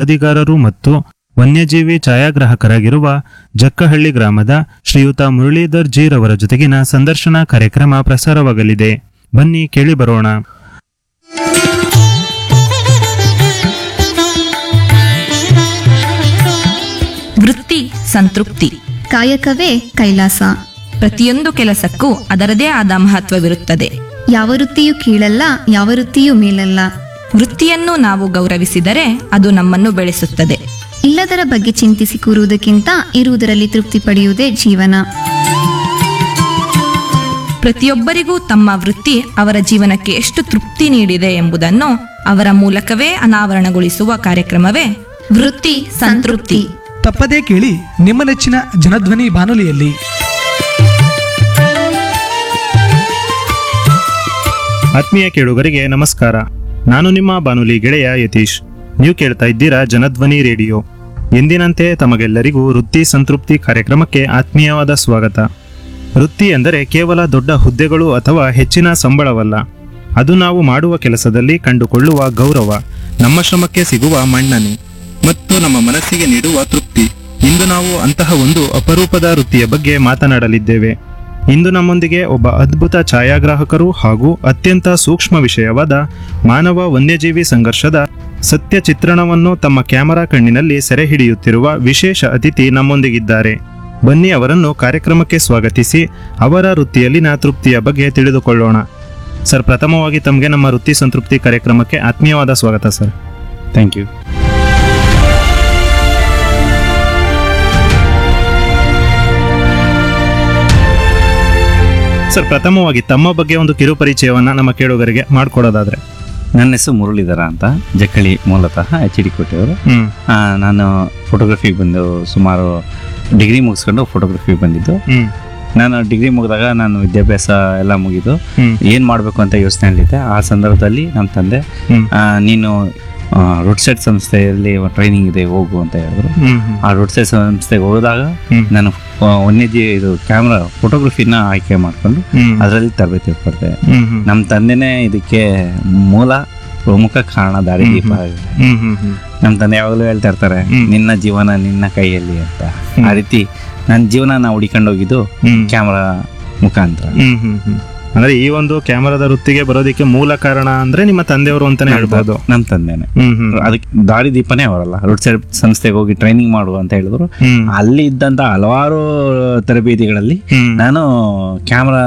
ವರದಿಗಾರರು ಮತ್ತು ವನ್ಯಜೀವಿ ಛಾಯಾಗ್ರಾಹಕರಾಗಿರುವ ಜಕ್ಕಹಳ್ಳಿ ಗ್ರಾಮದ ಶ್ರೀಯುತ ಮುರಳೀಧರ್ ಜೀರವರ ಜೊತೆಗಿನ ಸಂದರ್ಶನ ಕಾರ್ಯಕ್ರಮ ಪ್ರಸಾರವಾಗಲಿದೆ ಬನ್ನಿ ಕೇಳಿ ಬರೋಣ ವೃತ್ತಿ ಸಂತೃಪ್ತಿ ಕಾಯಕವೇ ಕೈಲಾಸ ಪ್ರತಿಯೊಂದು ಕೆಲಸಕ್ಕೂ ಅದರದೇ ಆದ ಮಹತ್ವವಿರುತ್ತದೆ ಯಾವ ವೃತ್ತಿಯೂ ಕೀಳಲ್ಲ ಯಾವ ವೃತ್ತಿಯೂ ಮೇಲಲ್ಲ ವೃತ್ತಿಯನ್ನು ನಾವು ಗೌರವಿಸಿದರೆ ಅದು ನಮ್ಮನ್ನು ಬೆಳೆಸುತ್ತದೆ ಇಲ್ಲದರ ಬಗ್ಗೆ ಚಿಂತಿಸಿ ಕೂರುವುದಕ್ಕಿಂತ ಇರುವುದರಲ್ಲಿ ತೃಪ್ತಿ ಪಡೆಯುವುದೇ ಜೀವನ ಪ್ರತಿಯೊಬ್ಬರಿಗೂ ತಮ್ಮ ವೃತ್ತಿ ಅವರ ಜೀವನಕ್ಕೆ ಎಷ್ಟು ತೃಪ್ತಿ ನೀಡಿದೆ ಎಂಬುದನ್ನು ಅವರ ಮೂಲಕವೇ ಅನಾವರಣಗೊಳಿಸುವ ಕಾರ್ಯಕ್ರಮವೇ ವೃತ್ತಿ ಸಂತೃಪ್ತಿ ತಪ್ಪದೇ ಕೇಳಿ ನಿಮ್ಮ ನೆಚ್ಚಿನ ಜನಧ್ವನಿ ಬಾನುಲಿಯಲ್ಲಿ ಆತ್ಮೀಯ ಕೇಳುಗರಿಗೆ ನಮಸ್ಕಾರ ನಾನು ನಿಮ್ಮ ಬಾನುಲಿ ಗೆಳೆಯ ಯತೀಶ್ ನೀವು ಕೇಳ್ತಾ ಇದ್ದೀರಾ ಜನಧ್ವನಿ ರೇಡಿಯೋ ಎಂದಿನಂತೆ ತಮಗೆಲ್ಲರಿಗೂ ವೃತ್ತಿ ಸಂತೃಪ್ತಿ ಕಾರ್ಯಕ್ರಮಕ್ಕೆ ಆತ್ಮೀಯವಾದ ಸ್ವಾಗತ ವೃತ್ತಿ ಎಂದರೆ ಕೇವಲ ದೊಡ್ಡ ಹುದ್ದೆಗಳು ಅಥವಾ ಹೆಚ್ಚಿನ ಸಂಬಳವಲ್ಲ ಅದು ನಾವು ಮಾಡುವ ಕೆಲಸದಲ್ಲಿ ಕಂಡುಕೊಳ್ಳುವ ಗೌರವ ನಮ್ಮ ಶ್ರಮಕ್ಕೆ ಸಿಗುವ ಮನ್ನಣೆ ಮತ್ತು ನಮ್ಮ ಮನಸ್ಸಿಗೆ ನೀಡುವ ತೃಪ್ತಿ ಇಂದು ನಾವು ಅಂತಹ ಒಂದು ಅಪರೂಪದ ವೃತ್ತಿಯ ಬಗ್ಗೆ ಮಾತನಾಡಲಿದ್ದೇವೆ ಇಂದು ನಮ್ಮೊಂದಿಗೆ ಒಬ್ಬ ಅದ್ಭುತ ಛಾಯಾಗ್ರಾಹಕರು ಹಾಗೂ ಅತ್ಯಂತ ಸೂಕ್ಷ್ಮ ವಿಷಯವಾದ ಮಾನವ ವನ್ಯಜೀವಿ ಸಂಘರ್ಷದ ಸತ್ಯ ಚಿತ್ರಣವನ್ನು ತಮ್ಮ ಕ್ಯಾಮೆರಾ ಕಣ್ಣಿನಲ್ಲಿ ಸೆರೆ ಹಿಡಿಯುತ್ತಿರುವ ವಿಶೇಷ ಅತಿಥಿ ನಮ್ಮೊಂದಿಗಿದ್ದಾರೆ ಬನ್ನಿ ಅವರನ್ನು ಕಾರ್ಯಕ್ರಮಕ್ಕೆ ಸ್ವಾಗತಿಸಿ ಅವರ ವೃತ್ತಿಯಲ್ಲಿನ ತೃಪ್ತಿಯ ಬಗ್ಗೆ ತಿಳಿದುಕೊಳ್ಳೋಣ ಸರ್ ಪ್ರಥಮವಾಗಿ ತಮಗೆ ನಮ್ಮ ವೃತ್ತಿ ಸಂತೃಪ್ತಿ ಕಾರ್ಯಕ್ರಮಕ್ಕೆ ಆತ್ಮೀಯವಾದ ಸ್ವಾಗತ ಸರ್ ಥ್ಯಾಂಕ್ ಯು ಸರ್ ಪ್ರಥಮವಾಗಿ ತಮ್ಮ ಬಗ್ಗೆ ಒಂದು ಕಿರು ಪರಿಚಯವನ್ನ ನಮ್ಮ ಕೇಳುಗರಿಗೆ ಮಾಡಿಕೊಡೋದಾದ್ರೆ ನನ್ನ ಹೆಸರು ಮುರಳೀಧರ ಅಂತ ಜಕ್ಕಳಿ ಮೂಲತಃ ಎಚ್ ಡಿ ಕೋಟೆಯವರು ಹ್ಮ್ ಆ, ನಾನು ಫೋಟೋಗ್ರಫಿಗೆ ಬಂದು ಸುಮಾರು ಡಿಗ್ರಿ ಮುಗಿಸ್ಕೊಂಡು ಫೋಟೋಗ್ರಫಿಗೆ ಬಂದಿದ್ದು ಹ್ಮ್ ನಾನು ಡಿಗ್ರಿ ಮುಗಿದಾಗ ನಾನು ವಿದ್ಯಾಭ್ಯಾಸ ಎಲ್ಲ ಮುಗಿದು ಹ್ಮ್ ಏನು ಮಾಡಬೇಕು ಅಂತ ಯೋಚನೆಯಲ್ಲಿದ್ದೆ ಆ ಸಂದರ್ಭದಲ್ಲಿ ನಮ್ಮ ತಂದೆ ಹ್ಮ್ ಆ, ನೀನು ರೋಡ್ ಸೈಡ್ ಸಂಸ್ಥೆಯಲ್ಲಿ ಟ್ರೈನಿಂಗ್ ಇದೆ ಹೋಗು ಅಂತ ಹೇಳಿದ್ರು ಹ್ಮ್ ಹ್ಮ್ ಆ ರೋಡ್ ಸೈಡ್ ಸಂಸ್ಥೆಗೆ ಹೋದಾಗ ಹ್ಮ್ ನಾನು ಆ, ವನ್ಯಜೀವಿ ಇದು ಕ್ಯಾಮ್ರಾ ಫೋಟೋಗ್ರಫಿನ ಆಯ್ಕೆ ಮಾಡಿಕೊಂಡು ಹ್ಮ್ ಅದರಲ್ಲಿ ತರಬೇತಿ ಪಡೆದೆ ಹ್ಮ್ ಹ್ಮ್ ನಮ್ಮ ತಂದೆನೇ ಇದಕ್ಕೆ ಮೂಲ ಪ್ರಮುಖ ಕಾರಣ ದಾರಿದೀಪ ಆಗಿದೆ ಹ್ಮ್ ಹ್ಮ್ ಹ್ಮ್ ನಮ್ಮ ತಂದೆ ಯಾವಾಗಲೂ ಹೇಳ್ತಾ ಇರ್ತಾರೆ ಹ್ಮ್. ನಿನ್ನ ಜೀವನ ನಿನ್ನ ಕೈಯಲ್ಲಿ ಅಂತ ಹ್ಮ್. ಆ ರೀತಿ ನನ್ನ ಜೀವನ ನಾ ಹುಡಿಕೊಂಡು ಹೋಗಿದ್ದು ಹ್ಮ್ ಕ್ಯಾಮ್ರಾ ಮುಖಾಂತರ ಹ್ಮ್ ಹ್ಮ್ ಹ್ಮ್ ಅಂದ್ರೆ ಈ ಒಂದು ಕ್ಯಾಮರಾದ ವೃತ್ತಿಗೆ ಬರೋದಕ್ಕೆ ಮೂಲ ಕಾರಣ ಅಂದ್ರೆ ನಿಮ್ಮ ತಂದೆಯವರು ಅಂತಾನೆ ಹೇಳ್ಬೋದು ನಮ್ಮ ತಂದೆನೆ ಹ್ಮ್ ಹ್ಮ್ ಅದಕ್ಕೆ ದಾರಿದೀಪನೇ ಅವರಲ್ಲ ರೋಡ್ ಸೈಡ್ ಸಂಸ್ಥೆಗೆ ಹೋಗಿ ಟ್ರೈನಿಂಗ್ ಮಾಡುವ ಅಂತ ಹೇಳಿದ್ರು ಹ್ಮ್ ಅಲ್ಲಿ ಇದ್ದಂತ ಹಲವಾರು ತರಬೇತಿಗಳಲ್ಲಿ ಹ್ಮ್ ನಾನು ಕ್ಯಾಮ್ರಾ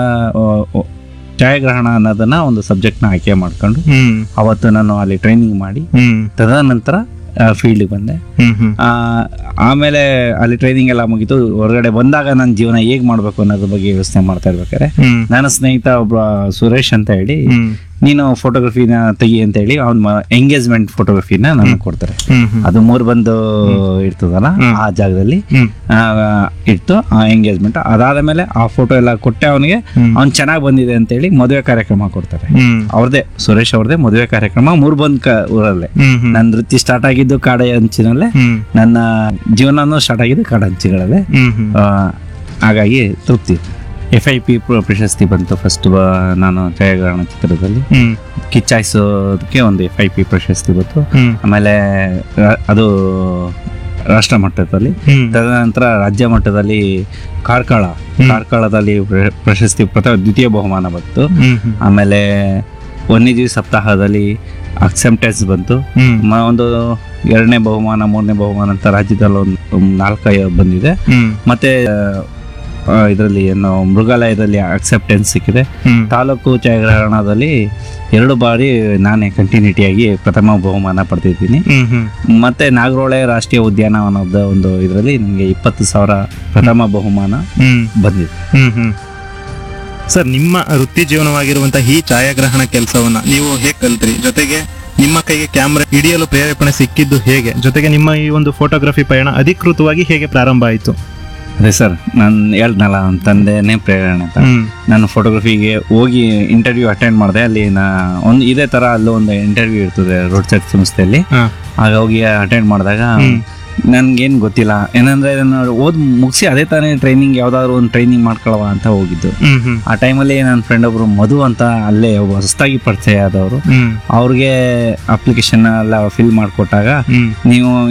ಛಾಯಾಗ್ರಹಣ ಅನ್ನೋದನ್ನ ಒಂದು ಸಬ್ಜೆಕ್ಟ್ನ ಆಯ್ಕೆ ಮಾಡ್ಕೊಂಡು ಹ್ಮ್ ಅವತ್ತು ನಾನು ಅಲ್ಲಿ ಟ್ರೈನಿಂಗ್ ಮಾಡಿ ಹ್ಮ್ ತದನಂತರ ಫೀಲ್ಡ್ಗೆ ಬಂದೆ ಹ್ಮ್ ಹ್ಮ್ ಆ, ಆಮೇಲೆ ಅಲ್ಲಿ ಟ್ರೈನಿಂಗ್ ಎಲ್ಲ ಮುಗೀತು ಹೊರಗಡೆ ಬಂದಾಗ ನನ್ನ ಜೀವನ ಹೇಗೆ ಮಾಡಬೇಕು ಅನ್ನೋದ್ರ ಬಗ್ಗೆ ಯೋಚನೆ ಮಾಡ್ತಾ ಇರ್ಬೇಕಾದ್ರೆ ಹ್ಮ್ ನನ್ನ ಸ್ನೇಹಿತ ಒಬ್ಬ ಸುರೇಶ್ ಅಂತ ಹೇಳಿ ಹ್ಮ್ ನೀನು ಫೋಟೋಗ್ರಫಿನ ತೆಗಿ ಅಂತ ಹೇಳಿ ಅವ್ನ ಎಂಗೇಜ್ಮೆಂಟ್ ಫೋಟೋಗ್ರಫಿನ ನನಗೆ ಕೊಡ್ತಾರೆ ಹ್ಮ್ ಹ್ಮ್ ಅದು ಮೂರು ಬಂದು ಇರ್ತದಲ್ಲ ಹ್ಮ್. ಆ ಜಾಗದಲ್ಲಿ ಹ್ಮ್ ಆ, ಇತ್ತು ಆ ಎಂಗೇಜ್ಮೆಂಟ್ ಅದಾದ ಮೇಲೆ ಆ ಫೋಟೋ ಎಲ್ಲ ಕೊಟ್ಟೆ ಅವನಿಗೆ ಹ್ಮ್. ಅವ್ನು ಚೆನ್ನಾಗಿ ಬಂದಿದೆ ಅಂತ ಹೇಳಿ ಮದುವೆ ಕಾರ್ಯಕ್ರಮ ಕೊಡ್ತಾರೆ ಹ್ಮ್ ಅವ್ರದೇ ಸುರೇಶ್ ಅವ್ರದೇ ಮದುವೆ ಕಾರ್ಯಕ್ರಮ ಮೂರು ಬಂದ್ ಕ ಊರಲ್ಲೇ ಹ್ಮ್ ಹ್ಮ್ ನನ್ನ ವೃತ್ತಿ ಸ್ಟಾರ್ಟ್ ಆಗಿದ್ದು ಕಾಡ ಹಂಚಿನಲ್ಲೇ ಹ್ಮ್ ನನ್ನ ಜೀವನನೂ ಸ್ಟಾರ್ಟ್ ಆಗಿದ್ದು ಕಾಡ ಹಂಚಿಗಳಲ್ಲೇ ಹ್ಮ್ ಹ್ಮ್ ಆ, ಹಾಗಾಗಿ ತೃಪ್ತಿ ಎಫ್ ಐ ಪಿ ಪ್ರಶಸ್ತಿ ಬಂತು ಫಸ್ಟ್ ನಾನು ಛಾಯಾಗ್ರಹಣ ಚಿತ್ರದಲ್ಲಿ ಹ್ಮ್ ಕಿಚ್ಚಾಯಿಸೋದಕ್ಕೆ ಒಂದು ಎಫ್ ಐ ಪಿ ಪ್ರಶಸ್ತಿ ಬಂತು ಹ್ಮ್ ಆಮೇಲೆ ರಾ- ಅದು ರಾಷ್ಟ್ರ ಮಟ್ಟದಲ್ಲಿ ಹ್ಮ್ ತದನಂತರ ರಾಜ್ಯ ಮಟ್ಟದಲ್ಲಿ ಕಾರ್ಕಳ ಕಾರ್ಕಳದಲ್ಲಿ ಪ್ರ- ಪ್ರಶಸ್ತಿ ಪ್ರಥಮ ದ್ವಿತೀಯ ಬಹುಮಾನ ಬಂತು ಹ್ಮ್ ಹ್ಮ್ ಆಮೇಲೆ ವನ್ಯಜೀವಿ ಸಪ್ತಾಹದಲ್ಲಿ ಅಕ್ಸೆಪ್ಟೆನ್ಸ್ ಬಂತು ಹ್ಮ್ ಮ- ಒಂದು ಎರಡನೇ ಬಹುಮಾನ ಮೂರನೇ ಬಹುಮಾನ ಅಂತ ರಾಜ್ಯದಲ್ಲಿ ಒಂದು ಒಂದು ನಾಲ್ಕೈದು ಬಂದಿದೆ ಹ್ಮ್ ಮತ್ತೆ ಇದರಲ್ಲಿ ಏನು ಮೃಗಾಲಯದಲ್ಲಿ ಅಕ್ಸೆಪ್ಟೆನ್ಸ್ ಸಿಕ್ಕಿದೆ ಹ್ಮ್ ತಾಲೂಕು ಛಾಯಾಗ್ರಹಣದಲ್ಲಿ ಎರಡು ಬಾರಿ ನಾನೇ ಕಂಟಿನ್ಯೂಟಿಯಾಗಿ ಪ್ರಥಮ ಬಹುಮಾನ ಪಡೆದಿದ್ದೀನಿ ಹ್ಮ್ ಹ್ಮ್ ಮತ್ತೆ ನಾಗರೋಳೆ ರಾಷ್ಟ್ರೀಯ ಉದ್ಯಾನವನದ ಒಂದು ಇದರಲ್ಲಿ ನನಗೆ ಇಪ್ಪತ್ತು ಸಾವಿರ ಪ್ರಥಮ ಬಹುಮಾನ ಹ್ಮ್ ಬಂದಿದೆ ಹ್ಮ್ ಹ್ಮ್ ಸರ್ ನಿಮ್ಮ ವೃತ್ತಿ ಜೀವನವಾಗಿರುವಂತಹ ಈ ಛಾಯಾಗ್ರಹಣ ಕೆಲಸವನ್ನ ನೀವು ಹೇಗೆ ಕಲ್ತ್ರಿ ಜೊತೆಗೆ ನಿಮ್ಮ ಕೈಗೆ ಕ್ಯಾಮ್ರಾ ಹಿಡಿಯಲು ಪ್ರೇರೇಪಣೆ ಸಿಕ್ಕಿದ್ದು ಹೇಗೆ ಜೊತೆಗೆ ನಿಮ್ಮ ಈ ಒಂದು ಫೋಟೋಗ್ರಫಿ ಪಯಣ ಅಧಿಕೃತವಾಗಿ ಹೇಗೆ ಪ್ರಾರಂಭ ಆಯಿತು ಅದೇ ಸರ್ ನಾನು ಹೇಳ್ದನಲ್ಲ ನನ್ನ ತಂದೆನೇ ಪ್ರೇರಣೆ ಅಂತ ಹ್ಮ್ ನಾನು ಫೋಟೋಗ್ರಫಿಗೆ ಹೋಗಿ ಇಂಟರ್ವ್ಯೂ ಅಟೆಂಡ್ ಮಾಡಿದೆ ಅಲ್ಲಿ ನಾ ಒಂದು ಇದೇ ಥರ ಅಲ್ಲೂ ಒಂದು ಇಂಟರ್ವ್ಯೂ ಇರ್ತದೆ ರೋಡ್ ಸೈಡ್ ಸಂಸ್ಥೆಯಲ್ಲಿ ಹಾ ಆಗ ಹೋಗಿ ಅಟೆಂಡ್ ಮಾಡಿದಾಗ ನನ್ಗೇನು ಗೊತ್ತಿಲ್ಲ ಏನಂದ್ರೆ ನಾನು ಓದ್ ಮುಗಿಸಿ ಅದೇ ತಾನೇ ಟ್ರೈನಿಂಗ್ ಯಾವ್ದಾದ್ರು ಒಂದು ಟ್ರೈನಿಂಗ್ ಮಾಡ್ಕೊಳ್ಳವ ಅಂತ ಹೋಗಿದ್ದು ಹ್ಮ್ ಹ್ಮ್ ಆ ಟೈಮಲ್ಲಿ ನನ್ನ ಫ್ರೆಂಡ್ ಒಬ್ರು ಮಧು ಅಂತ ಅಲ್ಲೇ ಒಬ್ಬ ಹೊಸದಾಗಿ ಪರಿಚಯ ಆದವರು ಹ್ಮ್ ಅವ್ರಿಗೆ ಅಪ್ಲಿಕೇಶನ್ ಎಲ್ಲ ಫಿಲ್ ಮಾಡಿಕೊಟ್ಟಾಗ ಹ್ಮ್ ನೀವು